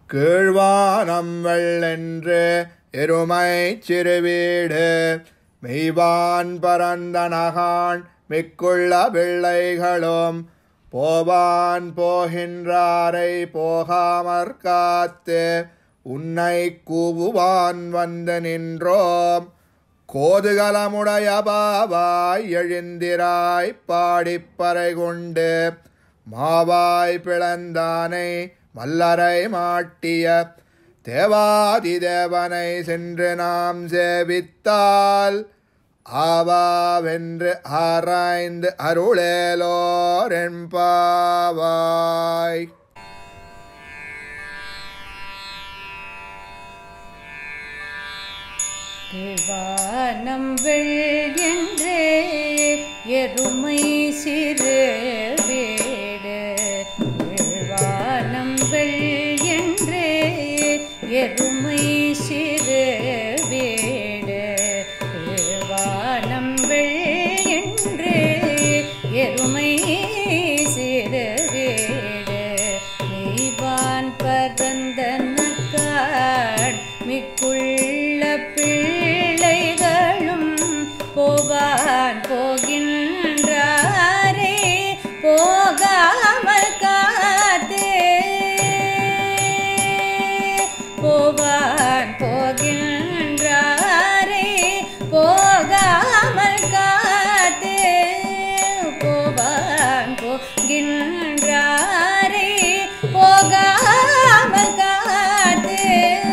கீழ்வானம் வெள்ளென்று எருமை சிறுவீடு மெய்வான் பரந்தனகான் மிக்குள்ள பிள்ளைகளும் போவான் போகின்றாரை போகாமற் காத்து உன்னை கூவுவான் வந்து நின்றோம் கோதுகலமுடைய பாவாய் எழுந்திராய் பாடிப்பறை கொண்டு மாவாய் பிளந்தானை மல்லரை மாட்டிய தேவாதி தேவனை சென்று நாம் சேவித்தால் ஆவாவென்று ஆராய்ந்து அருளேலோர் என்பாவாய் தேவானம் வெள் என்றே எருமை சிறு வீடு தேவானம் வெள் என்றே எருமை சிறு வீடு தேவானம் வெள் என்றே எருமை சிறு வீடு மெய்வான் பரந்தனக்கான் மிக்குள்ள பிள்ளைகளும் போவான் போகின்றாரே போகாமல் காத்தே போவான் போகின்றாரே போகாமல் காத்தே போவான் போகின்றாரே போகாமல் காத்தே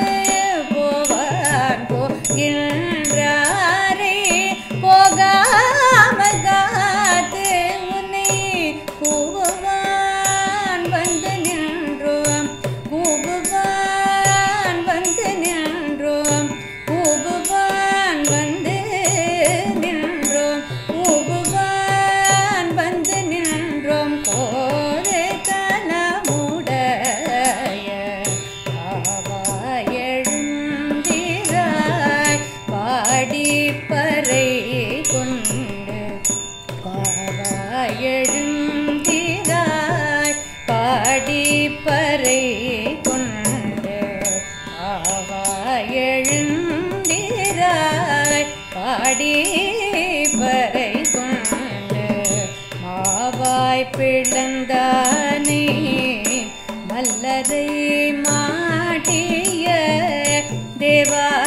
போவான் போகின்றாரே போகாமல் காத்து உன்னை கூவுவான் வந்து நின்றோம் கூவுவான் வந்து நின்றோம் கூவுவான் வந்து நின்றோம் கூவுவான் வந்து நின்றோம் கோரை கனமுடைய ஆவாயெழுந்திராய் பாடிப்பறை கொண்டு பாவாயெழுந்திராய் பாடிப்பறை கொண்டு ஆவாயெழுந்திராய் பாடிப்பறை கொண்டு மாவாய் பிளந்தானே மல்லரை மாட்டிய தேவா